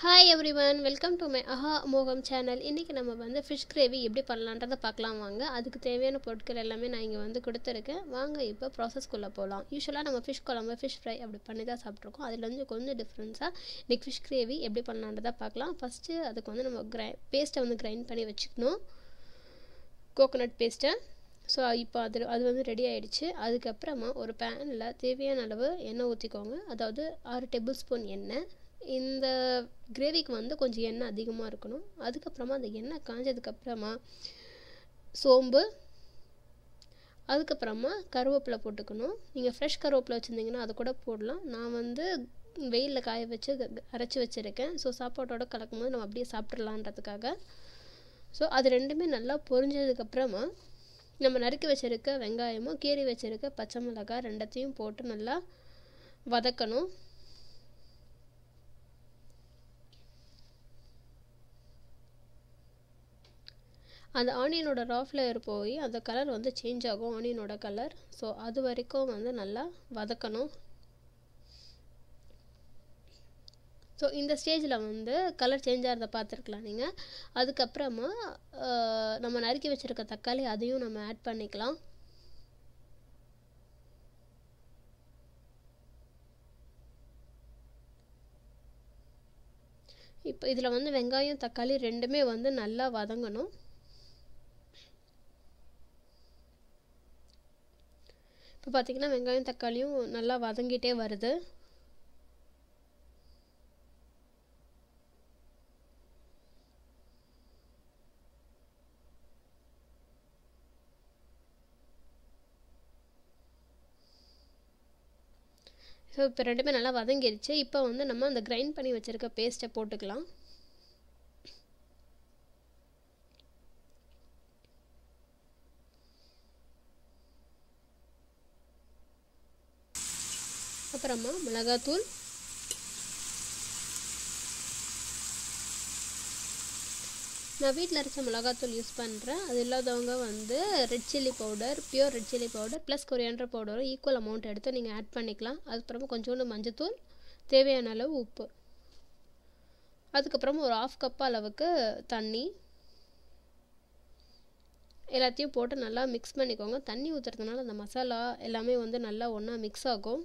hi everyone welcome to my அஹா மோகம் channel இன்றைக்கி நம்ம வந்து ஃபிஷ் கிரேவி எப்படி பண்ணலான்றதை பார்க்கலாம் வாங்க அதுக்கு தேவையான பொருட்கள் எல்லாமே நான் இங்கே வந்து கொடுத்துருக்கேன் வாங்க இப்போ ப்ராசஸ்க்குள்ளே போகலாம் யூஸ்வலாக நம்ம ஃபிஷ் குழம்பு ஃபிஷ் ஃப்ரை அப்படி பண்ணி தான் சாப்பிட்ருக்கோம் அதில் வந்து கொஞ்சம் டிஃப்ரென்ஸாக இன்றைக்கி ஃபிஷ் கிரேவி எப்படி பண்ணலான்றதை பார்க்கலாம் ஃபஸ்ட்டு அதுக்கு வந்து நம்ம கிரை பேஸ்ட்டை வந்து கிரைண்ட் பண்ணி வச்சுக்கணும் கோகோனட் பேஸ்ட்டை ஸோ இப்போ அது அது வந்து ரெடி ஆகிடுச்சு அதுக்கப்புறமா ஒரு பேனில் தேவையான அளவு எண்ணெய் ஊற்றிக்கோங்க அதாவது ஆறு டேபிள் ஸ்பூன் எண்ணெய் இந்த கிரேவிக்கு வந்து கொஞ்சம் எண்ணெய் அதிகமாக இருக்கணும் அதுக்கப்புறமா அந்த எண்ணெய் காஞ்சதுக்கப்புறமா சோம்பு அதுக்கப்புறமா கருவேப்பிலை போட்டுக்கணும் நீங்கள் ஃப்ரெஷ் கருவேப்பிலை வச்சுருந்தீங்கன்னா அது கூட போடலாம் நான் வந்து வெயிலில் காய வச்சு அரைச்சி வச்சுருக்கேன் ஸோ சாப்பாட்டோட கலக்கும் போது நம்ம அப்படியே சாப்பிட்றலான்றதுக்காக ஸோ அது ரெண்டுமே நல்லா பொரிஞ்சதுக்கப்புறமா நம்ம நறுக்கி வச்சுருக்க வெங்காயமும் கீறி வச்சுருக்க பச்சை மிளகாய் ரெண்டத்தையும் போட்டு நல்லா வதக்கணும் அந்த ஆனியனோட ரா ஃப்ளேவர் போய் அந்த கலர் வந்து சேஞ்ச் ஆகும் ஆனியனோட கலர் ஸோ அது வரைக்கும் வந்து நல்லா வதக்கணும் ஸோ இந்த ஸ்டேஜில் வந்து கலர் சேஞ்ச் ஆகிறத பார்த்துருக்கலாம் நீங்கள் அதுக்கப்புறமா நம்ம நறுக்கி வச்சுருக்க தக்காளி அதையும் நம்ம ஆட் பண்ணிக்கலாம் இப்போ இதில் வந்து வெங்காயம் தக்காளி ரெண்டுமே வந்து நல்லா வதங்கணும் இப்போ பார்த்திங்கன்னா வெங்காயம் தக்காளியும் நல்லா வதங்கிட்டே வருது ஸோ இப்போ ரெண்டுமே நல்லா வதங்கிடுச்சு இப்போ வந்து நம்ம அந்த கிரைண்ட் பண்ணி வச்சுருக்க பேஸ்ட்டை போட்டுக்கலாம் அப்புறமா மிளகாத்தூள் நான் வீட்டில் அரைச்ச மிளகாத்தூள் யூஸ் பண்ணுறேன் அது இல்லாதவங்க வந்து red chilli powder pure red chilli powder plus coriander பவுடரும் ஈக்குவல் அமௌண்ட் எடுத்து நீங்கள் ஆட் பண்ணிக்கலாம் அதுக்கப்புறமா கொஞ்சோண்டு மஞ்சத்தூள் தேவையான அளவு உப்பு அதுக்கப்புறமா ஒரு ஆஃப் கப் அளவுக்கு தண்ணி எல்லாத்தையும் போட்டு நல்லா மிக்ஸ் பண்ணிக்கோங்க தண்ணி ஊற்றுறதுனால அந்த மசாலா எல்லாமே வந்து நல்லா ஒன்றா மிக்ஸ் ஆகும்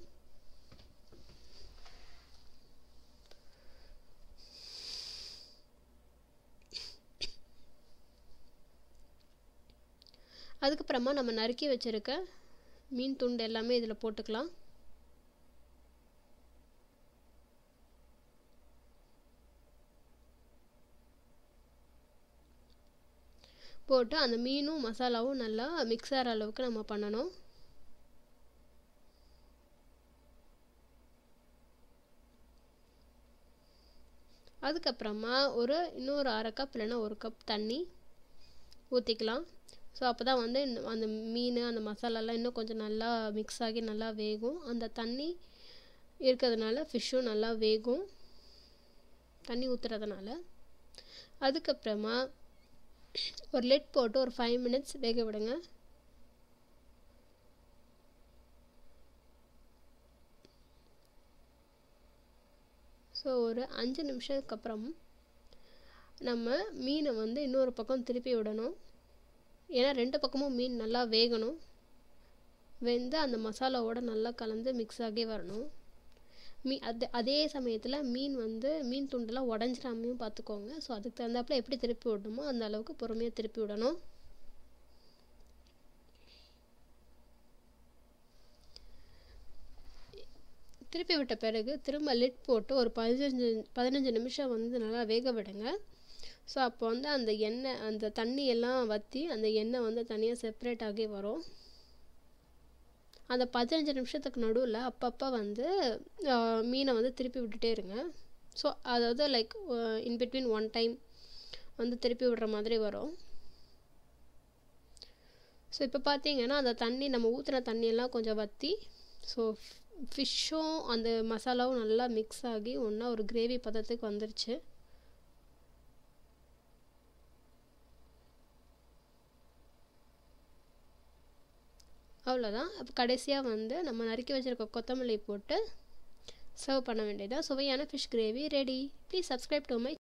அதுக்கப்புறமா நம்ம நறுக்கி வச்சுருக்க மீன் துண்டு எல்லாமே இதில் போட்டுக்கலாம் போட்டு அந்த மீனும் மசாலாவும் நல்லா மிக்ஸ் ஆகிற அளவுக்கு நம்ம பண்ணணும் அதுக்கப்புறமா ஒரு இன்னொரு அரை கப் இல்லைன்னா ஒரு கப் தண்ணி ஊற்றிக்கலாம் ஸோ அப்போ தான் வந்து அந்த மீன் அந்த மசாலாலாம் இன்னும் கொஞ்சம் நல்லா மிக்ஸ் ஆகி நல்லா வேகும் அந்த தண்ணி இருக்கிறதுனால ஃபிஷ்ஷும் நல்லா வேகும் தண்ணி ஊற்றுறதுனால அதுக்கப்புறமா ஒரு லெட் போட்டு ஒரு ஃபைவ் மினிட்ஸ் வேக விடுங்க ஸோ ஒரு அஞ்சு நிமிஷத்துக்கு அப்புறம் நம்ம மீனை வந்து இன்னொரு பக்கம் திருப்பி விடணும் ஏன்னா ரெண்டு பக்கமும் மீன் நல்லா வேகணும் வெந்து அந்த மசாலாவோட நல்லா கலந்து மிக்ஸ் ஆகி வரணும் மீ அது அதே சமயத்தில் மீன் வந்து மீன் துண்டெல்லாம் உடஞ்சிடாமையும் பார்த்துக்கோங்க ஸோ அதுக்கு தகுந்தாப்பில் எப்படி திருப்பி விடணுமோ அந்த அளவுக்கு பொறுமையாக திருப்பி விடணும் திருப்பி விட்ட பிறகு திரும்ப லிட் போட்டு ஒரு பதினஞ்சு பதினஞ்சு நிமிஷம் வந்து நல்லா வேக விடுங்க ஸோ அப்போ வந்து அந்த எண்ணெய் அந்த தண்ணி எல்லாம் வற்றி அந்த எண்ணெய் வந்து தனியாக செப்ரேட் ஆகி வரும் அந்த பதினஞ்சு நிமிஷத்துக்கு நடுவில் அப்பப்போ வந்து மீனை வந்து திருப்பி விட்டுட்டே இருங்க ஸோ அதாவது like in between one time வந்து திருப்பி விடுற மாதிரி வரும் ஸோ இப்போ பார்த்தீங்கன்னா அந்த தண்ணி நம்ம ஊற்றின தண்ணியெல்லாம் கொஞ்சம் வற்றி ஸோ ஃபிஷ்ஷும் அந்த மசாலாவும் நல்லா மிக்ஸ் ஆகி ஒன்றா ஒரு கிரேவி பதத்துக்கு வந்துருச்சு அவ்வளோதான் அப்போ கடைசியாக வந்து நம்ம நறுக்கி வச்சுருக்க கொத்தமல்லி போட்டு சர்வ் பண்ண வேண்டியதான் சுவையான fish gravy ready please subscribe to my